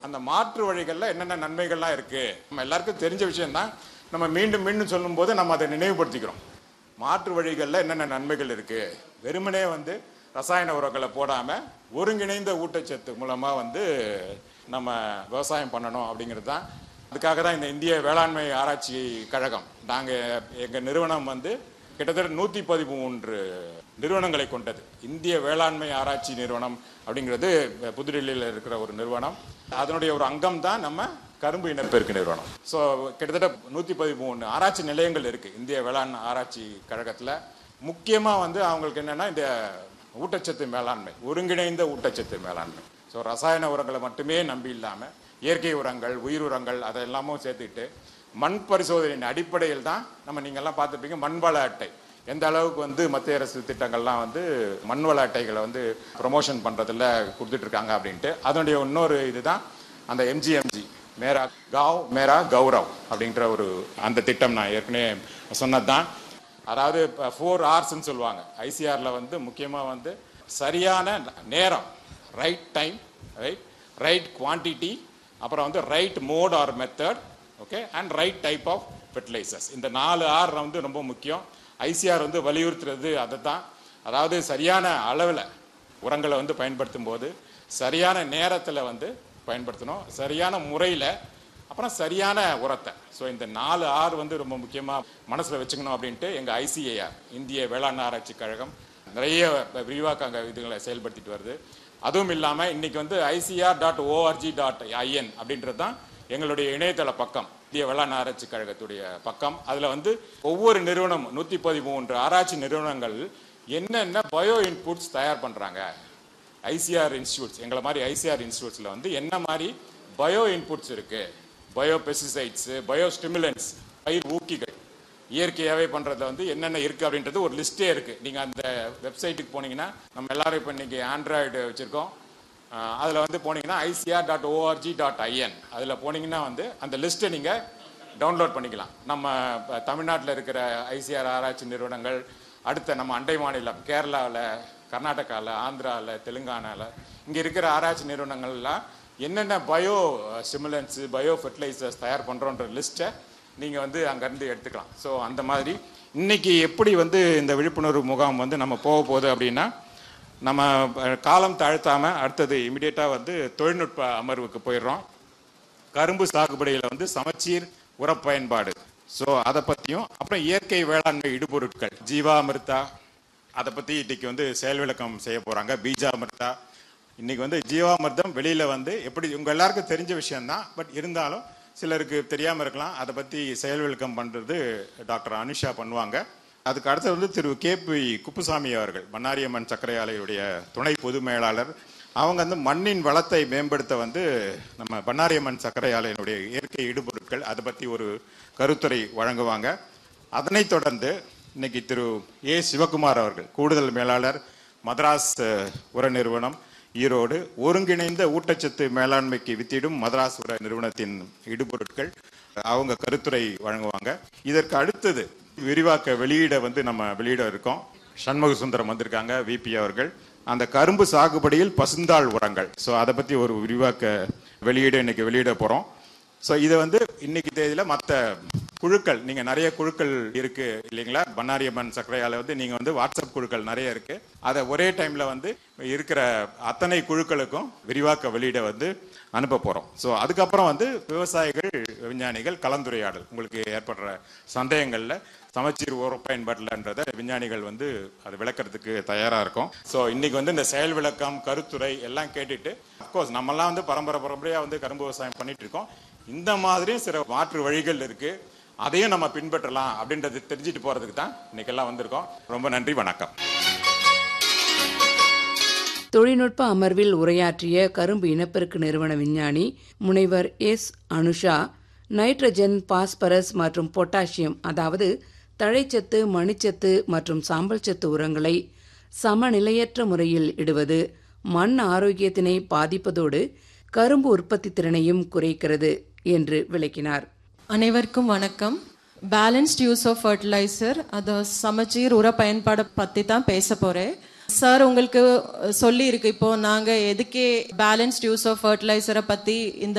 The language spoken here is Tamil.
அந்த மாற்று வழிகளில் என்னென்ன நன்மைகள்லாம் இருக்கு நம்ம எல்லாருக்கும் தெரிஞ்ச விஷயம்தான் நம்ம மீண்டும் மீண்டும் சொல்லும்போது நம்ம அதை நினைவுபடுத்திக்கிறோம் மாற்று வழிகளில் என்னென்ன நன்மைகள் இருக்கு வெறுமனே வந்து ரசாயன உரங்களை போடாம ஒருங்கிணைந்த ஊட்டச்சத்து மூலமா வந்து நம்ம விவசாயம் பண்ணணும் அப்படிங்கிறது தான் அதுக்காக தான் இந்த இந்திய வேளாண்மை ஆராய்ச்சி கழகம் நாங்கள் எங்கள் நிறுவனம் வந்து கிட்டத்தட்ட நூற்றி பதிமூன்று நிறுவனங்களை கொண்டது இந்திய வேளாண்மை ஆராய்ச்சி நிறுவனம் அப்படிங்கிறது புதுடெல்லியில் இருக்கிற ஒரு நிறுவனம் அதனுடைய ஒரு அங்கம் தான் நம்ம கரும்பு இனப்பெருக்கு நிறுவனம் ஸோ கிட்டத்தட்ட நூற்றி பதிமூணு ஆராய்ச்சி நிலையங்கள் இருக்குது இந்திய வேளாண் ஆராய்ச்சி கழகத்தில் முக்கியமாக வந்து அவங்களுக்கு என்னென்னா இந்த ஊட்டச்சத்து மேலாண்மை ஒருங்கிணைந்த ஊட்டச்சத்து மேலாண்மை ஸோ ரசாயன உரங்களை மட்டுமே நம்பி இல்லாமல் இயற்கை உரங்கள் உயிர் உரங்கள் அதெல்லாமும் சேர்த்துக்கிட்டு மண் பரிசோதனையின் அடிப்படையில் தான் நம்ம நீங்கள்லாம் பார்த்துருப்பீங்க மண்வள அட்டை எந்த அளவுக்கு வந்து மத்திய அரசு திட்டங்கள்லாம் வந்து மண்வள அட்டைகளை வந்து ப்ரொமோஷன் பண்ணுறதுல கொடுத்துட்ருக்காங்க அப்படின்ட்டு அதனுடைய இன்னொரு இதுதான் அந்த எம்ஜிஎம்ஜி மேரா காவ் மேரா கௌரவ் அப்படின்ற ஒரு அந்த திட்டம் நான் ஏற்கனவே சொன்னது தான் அதாவது ஃபோர் ஹார்ஸ்ன்னு சொல்லுவாங்க ஐசிஆரில் வந்து முக்கியமாக வந்து சரியான நேரம் right time right right quantity அப்புறம் வந்து right mode or method okay and right type of fertilisers இந்த நாலு ஆர் வந்து ரொம்ப முக்கியம் ஐசிஆர் வந்து வலியுறுத்துறது அதை தான் அதாவது சரியான அளவில் உரங்களை வந்து பயன்படுத்தும் போது சரியான நேரத்தில் வந்து பயன்படுத்தணும் சரியான முறையில் அப்புறம் சரியான உரத்தை ஸோ இந்த நாலு ஆறு வந்து ரொம்ப முக்கியமாக மனசில் வச்சுக்கணும் அப்படின்ட்டு எங்கள் ஐசிஏஆர் இந்திய வேளாண் ஆராய்ச்சி கழகம் நிறைய விரிவாக்க அங்கே இதுகளை செயல்படுத்திட்டு வருது அதுவும் இல்லாமல் இன்னைக்கு வந்து ICR dot ORG dot IN அப்படின்றது தான் எங்களுடைய இணையதள பக்கம் இந்திய வேளாண் ஆராய்ச்சி கழகத்துடைய பக்கம் அதில் வந்து ஒவ்வொரு நிறுவனம் நூற்றி பதிமூன்று ஆராய்ச்சி நிறுவனங்கள் என்னென்ன பயோ இன்புட்ஸ் தயார் பண்ணுறாங்க ஐசிஆர் இன்ஸ்டியூட்ஸ் எங்களை மாதிரி ஐசிஆர் இன்ஸ்டியூட்ஸில் வந்து என்ன மாதிரி பயோ இன்புட்ஸ் இருக்கு பயோ பெஸ்டிசைட்ஸு பயோ ஸ்டிமுலன்ஸ் பயிர் ஊக்கிகள் இயற்கையாகவே பண்ணுறதுல வந்து என்னென்ன இருக்குது அப்படின்றது ஒரு லிஸ்ட்டே இருக்குது நீங்கள் அந்த வெப்சைட்டுக்கு போனீங்கன்னா நம்ம எல்லாரும் இப்போ இன்றைக்கி ஆண்ட்ராய்டு வச்சுருக்கோம் அதில் வந்து போனீங்கன்னா ICR dot ORG dot IN அதில் போனீங்கன்னா வந்து அந்த லிஸ்ட்டை நீங்கள் டவுன்லோட் பண்ணிக்கலாம் நம்ம தமிழ்நாட்டில் இருக்கிற ஐசிஆர் ஆராய்ச்சி நிறுவனங்கள் அடுத்த நம்ம அண்டை மாநிலம் கேரளாவில் கர்நாடகாவில் ஆந்திராவில் தெலுங்கானாவில் இங்கே இருக்கிற ஆராய்ச்சி நிறுவனங்கள்லாம் என்னென்ன பயோ ஸ்டிமுலன்ஸு பயோ ஃபெர்டிலைசர்ஸ் தயார் பண்ணுறோன்ற லிஸ்ட்டை நீங்கள் வந்து அங்கேருந்து எடுத்துக்கலாம் ஸோ அந்த மாதிரி இன்னைக்கு எப்படி வந்து இந்த விழிப்புணர்வு முகாம் வந்து நம்ம போக போகுது அப்படின்னா நம்ம காலம் தாழ்த்தாமல் அடுத்தது இமிடியேட்டாக வந்து தொழில்நுட்ப அமர்வுக்கு போயிடுறோம் கரும்பு சாகுபடியில் வந்து சமச்சீர் உரப்பயன்பாடு ஸோ அதை பற்றியும் அப்புறம் இயற்கை வேளாண்மை இடுபொருட்கள் ஜீவாமிர்தா அதை பற்றி இன்னைக்கு வந்து செயல் விளக்கம் செய்ய போகிறாங்க பீஜாமிர்தா இன்னைக்கு வந்து ஜீவாமிர்தம் வெளியில் வந்து எப்படி உங்கள் எல்லாருக்கும் தெரிஞ்ச விஷயம்தான் பட் இருந்தாலும் சிலருக்கு தெரியாமல் இருக்கலாம் அதை பற்றி செயல் விளக்கம் பண்ணுறது டாக்டர் அனுஷா பண்ணுவாங்க அதுக்கு அடுத்து வந்து திரு கே பி குப்புசாமி அவர்கள் பண்ணாரியம்மன் சர்க்கரை ஆலையுடைய துணை பொது மேலாளர் அவங்க வந்து மண்ணின் வளத்தை மேம்படுத்த வந்து நம்ம பண்ணாரியம்மன் சர்க்கரை ஆலையினுடைய இயற்கை இடுபொருட்கள் அதை பற்றி ஒரு கருத்துரை வழங்குவாங்க அதனைத் தொடர்ந்து இன்னைக்கு திரு ஏ சிவகுமார் அவர்கள் கூடுதல் மேலாளர் மദ്രാஸ் உர நிறுவனம் ஈரோடு ஒருங்கிணைந்த ஊட்டச்சத்து மேலாண்மைக்கு வித்திடும் மദ്രാஸ் உர நிறுவனத்தின் இடுபொருட்கள் அவங்க கருத்துரை வழங்குவாங்க இதற்கு அடுத்தது விரிவாக்க வெளியிட வந்து நம்ம வெளியிட இருக்கோம் சண்முக சுந்தரம் வந்திருக்காங்க விபி அவர்கள் அந்த கரும்பு சாகுபடியில் பசுந்தாள் உரங்கள் ஸோ அதை பற்றி ஒரு விரிவாக்க வெளியீடு இன்னைக்கு வெளியிட போகிறோம் ஸோ இதை வந்து இன்னைக்கு தேதியில் மற்ற குழுக்கள் நீங்கள் நிறைய குழுக்கள் இருக்கு இல்லைங்களா பண்ணாரியம்மன் சர்க்கரை ஆலை வந்து நீங்கள் வந்து வாட்ஸ்அப் குழுக்கள் நிறைய இருக்கு அதை ஒரே டைமில் வந்து இருக்கிற அத்தனை குழுக்களுக்கும் விரிவாக்க வெளியிட வந்து அனுப்ப போகிறோம் ஸோ அதுக்கப்புறம் வந்து விவசாயிகள் விஞ்ஞானிகள் கலந்துரையாடல் உங்களுக்கு ஏற்படுற சந்தேகங்களில் சமச்சீர் உர பயன்பாட்டில்ன்றதை விஞ்ஞானிகள் வந்து அது விளக்கறதுக்கு தயாராக இருக்கும் ஸோ இன்னைக்கு வந்து இந்த செயல் விளக்கம் கருத்துரை எல்லாம் கேட்டுட்டு அப்கோர்ஸ் நம்மலாம் வந்து பரம்பரை பரம்பரையாக வந்து கரும்பு விவசாயம் பண்ணிட்டு இருக்கோம் இந்த மாதிரியும் சில மாற்று வழிகள் இருக்கு அதையும் நம்ம பின்பற்றலாம் அப்படின்றது தெரிஞ்சுட்டு போறதுக்கு தான் இன்னைக்கெல்லாம் வந்திருக்கோம் ரொம்ப நன்றி வணக்கம் தொழில்நுட்ப அமர்வில் உரையாற்றிய கரும்பு இனப்பெருக்கு நிறுவன விஞ்ஞானி முனைவர் எஸ் அனுஷா நைட்ரஜன் பாஸ்பரஸ் மற்றும் பொட்டாசியம் அதாவது தழைச்சத்து மணிச்சத்து மற்றும் சாம்பல் சத்து உரங்களை சமநிலையற்ற முறையில் இடுவது மண் ஆரோக்கியத்தினை பாதிப்பதோடு கரும்பு உற்பத்தி திறனையும் குறைக்கிறது என்று விளக்கினார் அனைவருக்கும் வணக்கம் பேலன்ஸ்ட் யூஸ் ஆஃப் ஃபர்டிலைசர் அது சமச்சீர் உர பயன்பாடை பற்றி தான் பேச போகிறேன் சார் உங்களுக்கு சொல்லி இருக்கு இப்போ நாங்க எதுக்கே பேலன்ஸ்ட் யூஸ் ஆஃப் ஃபர்டிலைசரை பத்தி இந்த